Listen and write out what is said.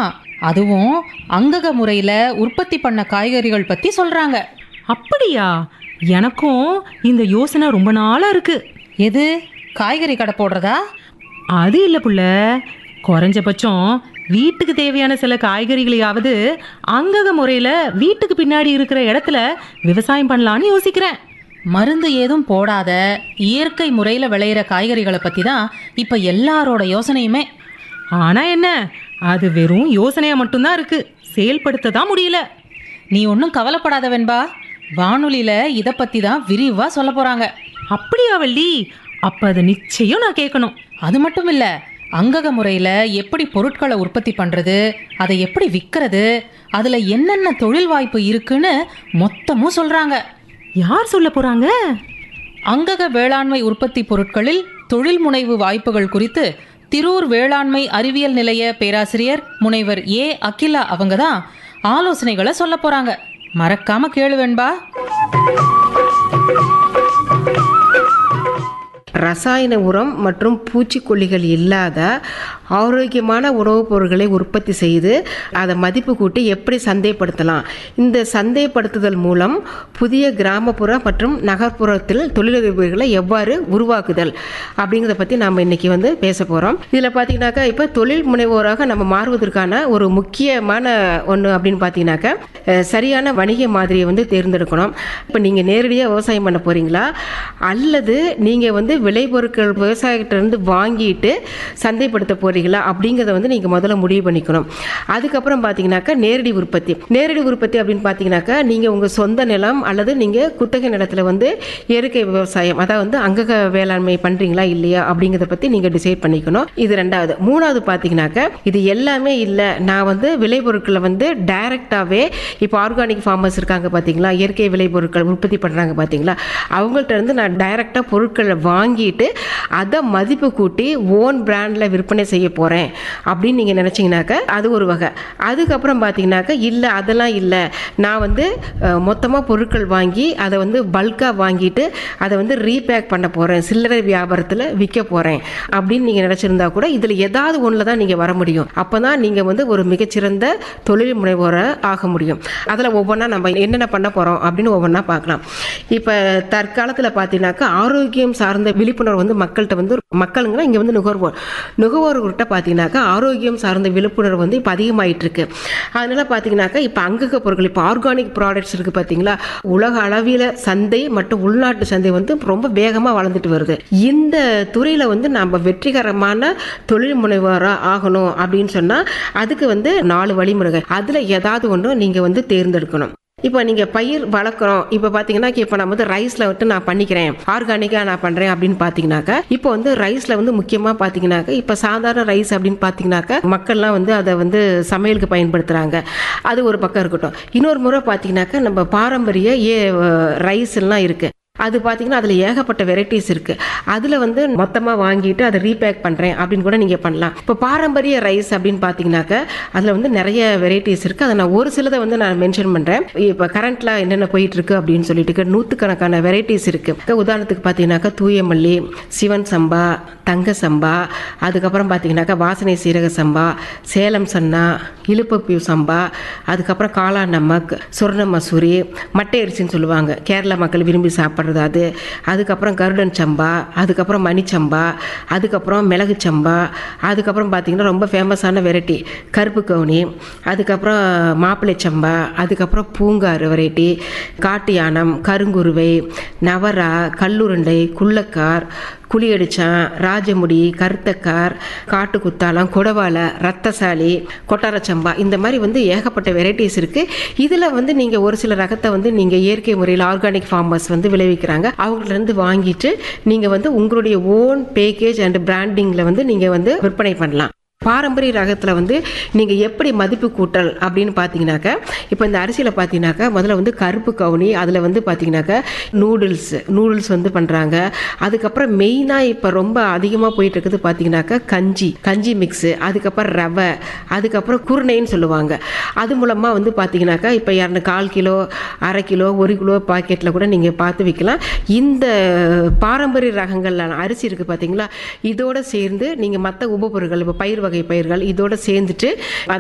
அதுவும் அங்கக முறையில் உற்பத்தி பண்ண காய்கறிகள் பற்றி சொல்கிறாங்க அப்படியா எனக்கும் இந்த யோசனை ரொம்ப நாளா இருக்கு எது காய்கறி கடை போடுறதா அது இல்ல புள்ள குறைஞ்சபட்சம் வீட்டுக்கு தேவையான சில காய்கறிகளையாவது அங்கக முறையில வீட்டுக்கு பின்னாடி இருக்கிற இடத்துல விவசாயம் பண்ணலான்னு யோசிக்கிறேன் மருந்து ஏதும் போடாத இயற்கை முறையில் விளையிற காய்கறிகளை பற்றி தான் இப்போ எல்லாரோட யோசனையுமே ஆனா என்ன அது வெறும் யோசனையா மட்டும்தான் இருக்கு செயல்படுத்த தான் முடியல நீ ஒன்றும் கவலைப்படாத வெண்பா வானொலியில் இதை பற்றி தான் விரிவாக சொல்ல போகிறாங்க அப்படியா வள்ளி அப்ப அதை நிச்சயம் நான் கேட்கணும் அது மட்டும் இல்லை அங்கக முறையில் எப்படி பொருட்களை உற்பத்தி பண்ணுறது அதை எப்படி விற்கிறது அதில் என்னென்ன தொழில் வாய்ப்பு இருக்குன்னு மொத்தமும் சொல்கிறாங்க யார் சொல்ல போறாங்க அங்கக வேளாண்மை உற்பத்தி பொருட்களில் தொழில் முனைவு வாய்ப்புகள் குறித்து திரூர் வேளாண்மை அறிவியல் நிலைய பேராசிரியர் முனைவர் ஏ அகிலா அவங்க தான் ஆலோசனைகளை சொல்ல போறாங்க மறக்காம கேளு வெண்பா ரசாயன உரம் மற்றும் பூச்சிக்கொல்லிகள் இல்லாத ஆரோக்கியமான உணவுப் பொருட்களை உற்பத்தி செய்து அதை மதிப்பு கூட்டி எப்படி சந்தைப்படுத்தலாம் இந்த சந்தைப்படுத்துதல் மூலம் புதிய கிராமப்புற மற்றும் நகர்ப்புறத்தில் தொழிலதிபர்களை எவ்வாறு உருவாக்குதல் அப்படிங்கிறத பற்றி நாம் இன்னைக்கு வந்து பேச போகிறோம் இதில் பார்த்தீங்கன்னாக்கா இப்போ தொழில் முனைவோராக நம்ம மாறுவதற்கான ஒரு முக்கியமான ஒன்று அப்படின்னு பார்த்தீங்கன்னாக்கா அஹ், சரியான வணிக மாதிரியை வந்து தேர்ந்தெடுக்கணும் இப்போ நீங்கள் நேரடியாக விவசாயம் பண்ண போகிறீங்களா அல்லது நீங்கள் வந்து விளைபொருட்கள் விவசாயிகிட்டேருந்து வாங்கிட்டு சந்தைப்படுத்த போகிறீங்களா அப்படிங்கிறத வந்து நீங்கள் முதல்ல முடிவு பண்ணிக்கணும் அதுக்கப்புறம் பார்த்தீங்கன்னாக்கா நேரடி உற்பத்தி நேரடி உற்பத்தி அப்படின்னு பார்த்தீங்கன்னாக்கா நீங்கள் உங்கள் சொந்த நிலம் அல்லது நீங்கள் குத்தகை நிலத்தில் வந்து இயற்கை விவசாயம் அதாவது வந்து அங்கக வேளாண்மை பண்ணுறீங்களா இல்லையா அப்படிங்கிறத பற்றி நீங்கள் டிசைட் பண்ணிக்கணும் இது ரெண்டாவது மூணாவது பார்த்தீங்கன்னாக்கா இது எல்லாமே இல்லை நான் வந்து விளைபொருட்களை வந்து டைரெக்டாகவே இப்போ ஆர்கானிக் ஃபார்மர்ஸ் இருக்காங்க பார்த்தீங்களா இயற்கை விளைபொருட்கள் உற்பத்தி பண்ணுறாங்க பார்த்தீங்களா அவங்கள்ட்ட இருந்து நான் டைரெக்டாக பொருட்களை வாங்கிட்டு அதை மதிப்பு கூட்டி ஓன் பிராண்டில் விற்பனை செய்ய போகிறேன் அப்படின்னு நீங்கள் நினச்சிங்கனாக்கா அது ஒரு வகை அதுக்கப்புறம் பார்த்தீங்கன்னாக்கா இல்லை அதெல்லாம் இல்லை நான் வந்து மொத்தமாக பொருட்கள் வாங்கி அதை வந்து பல்காக வாங்கிட்டு அதை வந்து ரீபேக் பண்ண போகிறேன் சில்லறை வியாபாரத்தில் விற்க போகிறேன் அப்படின்னு நீங்கள் நினச்சிருந்தா கூட இதில் ஏதாவது ஒன்றில் தான் நீங்கள் வர முடியும் அப்போ தான் நீங்கள் வந்து ஒரு மிகச்சிறந்த தொழில் முனைவோரை ஆக முடியும் அதில் ஒவ்வொன்றா நம்ம என்னென்ன பண்ண போகிறோம் அப்படின்னு ஒவ்வொன்றா பார்க்கலாம் இப்போ தற்காலத்தில் பார்த்தீங்கன்னாக்கா ஆரோக்கியம் சார்ந்த விழிப்புணர்வு வந்து மக்கள்கிட்ட வந்து மக்களுங்கன்னா இங்கே வந்து நுகர்வோர் நுகர்வோர்கிட்ட பார்த்தீங்கன்னாக்கா ஆரோக்கியம் சார்ந்த விழிப்புணர்வு வந்து இப்போ அதிகமாயிட்டு இருக்கு அதனால பார்த்தீங்கன்னாக்கா இப்போ அங்கக பொருட்கள் இப்போ ஆர்கானிக் ப்ராடக்ட்ஸ் இருக்குது பார்த்தீங்களா உலக அளவில் சந்தை மற்றும் உள்நாட்டு சந்தை வந்து ரொம்ப வேகமாக வளர்ந்துட்டு வருது இந்த துறையில் வந்து நம்ம வெற்றிகரமான தொழில் முனைவோராக ஆகணும் அப்படின்னு சொன்னால் அதுக்கு வந்து நாலு வழிமுறைகள் அதில் ஏதாவது ஒன்று நீங்கள் வந்து தேர்ந்தெடுக்கணும் இப்போ நீங்கள் பயிர் வளர்க்குறோம் இப்போ பார்த்தீங்கன்னா இப்போ நான் வந்து ரைஸில் விட்டு நான் பண்ணிக்கிறேன் ஆர்கானிக்காக நான் பண்ணுறேன் அப்படின்னு பார்த்தீங்கன்னாக்கா இப்போ வந்து ரைஸில் வந்து முக்கியமாக பார்த்தீங்கன்னாக்கா இப்போ சாதாரண ரைஸ் அப்படின்னு பார்த்தீங்கன்னாக்கா மக்கள்லாம் வந்து அதை வந்து சமையலுக்கு பயன்படுத்துகிறாங்க அது ஒரு பக்கம் இருக்கட்டும் இன்னொரு முறை பார்த்தீங்கன்னாக்கா நம்ம பாரம்பரிய ஏ ரைஸ் எல்லாம் இருக்குது அது பார்த்தீங்கன்னா அதில் ஏகப்பட்ட வெரைட்டிஸ் இருக்குது அதில் வந்து மொத்தமாக வாங்கிட்டு அதை ரீபேக் பண்ணுறேன் அப்படின்னு கூட நீங்கள் பண்ணலாம் இப்போ பாரம்பரிய ரைஸ் அப்படின்னு பார்த்தீங்கன்னாக்க அதில் வந்து நிறைய வெரைட்டிஸ் இருக்குது அதை நான் ஒரு சிலதை வந்து நான் மென்ஷன் பண்ணுறேன் இப்போ கரண்ட்டில் என்னென்ன போயிட்டு இருக்கு அப்படின்னு சொல்லிட்டு நூற்றுக்கணக்கான வெரைட்டிஸ் இருக்குது உதாரணத்துக்கு பார்த்தீங்கன்னாக்கா தூயமல்லி சிவன் சம்பா தங்க சம்பா அதுக்கப்புறம் பார்த்தீங்கன்னாக்கா வாசனை சீரக சம்பா சேலம் சன்னா இழுப்பப்பியூ சம்பா அதுக்கப்புறம் காளான் நமக் சுர்ண மசூரி மட்டை அரிசின்னு சொல்லுவாங்க கேரளா மக்கள் விரும்பி சாப்பிட்றது அது அதுக்கப்புறம் கருடன் சம்பா அதுக்கப்புறம் மணிச்சம்பா அதுக்கப்புறம் மிளகு சம்பா அதுக்கப்புறம் பார்த்தீங்கன்னா ரொம்ப ஃபேமஸான வெரைட்டி கருப்பு கவுனி அதுக்கப்புறம் மாப்பிள்ளை சம்பா அதுக்கப்புறம் பூங்காறு வெரைட்டி காட்டு யானம் கருங்குருவை நவரா கல்லுருண்டை குள்ளக்கார் குழியடிச்சான் ராஜமுடி கருத்தக்கார் காட்டு குத்தாலம் குடவாலை ரத்தசாலி கொட்டாரச்சம்பா இந்த மாதிரி வந்து ஏகப்பட்ட வெரைட்டிஸ் இருக்குது இதில் வந்து நீங்கள் ஒரு சில ரகத்தை வந்து நீங்கள் இயற்கை முறையில் ஆர்கானிக் ஃபார்மர்ஸ் வந்து விளைவிக்கிறாங்க அவங்கள்ட்ட வாங்கிட்டு நீங்கள் வந்து உங்களுடைய ஓன் பேக்கேஜ் அண்ட் பிராண்டிங்கில் வந்து நீங்கள் வந்து விற்பனை பண்ணலாம் பாரம்பரிய ரகத்தில் வந்து நீங்கள் எப்படி மதிப்பு கூட்டல் அப்படின்னு பார்த்தீங்கன்னாக்கா இப்போ இந்த அரிசியில் பார்த்தீங்கன்னாக்கா முதல்ல வந்து கருப்பு கவுனி அதில் வந்து பார்த்தீங்கன்னாக்கா நூடுல்ஸ் நூடுல்ஸ் வந்து பண்ணுறாங்க அதுக்கப்புறம் மெயினாக இப்போ ரொம்ப அதிகமாக போயிட்டு இருக்குது பார்த்தீங்கன்னாக்கா கஞ்சி கஞ்சி மிக்ஸு அதுக்கப்புறம் ரவை அதுக்கப்புறம் குருணைன்னு சொல்லுவாங்க அது மூலமாக வந்து பார்த்தீங்கன்னாக்கா இப்போ இரண்டு கால் கிலோ அரை கிலோ ஒரு கிலோ பாக்கெட்டில் கூட நீங்கள் பார்த்து விற்கலாம் இந்த பாரம்பரிய ரகங்கள்ல அரிசி இருக்குது பார்த்தீங்களா இதோட சேர்ந்து நீங்கள் மற்ற உபபொருட்கள் இப்போ பயிர் வகை பயிர்கள் இதோட சேர்ந்துட்டு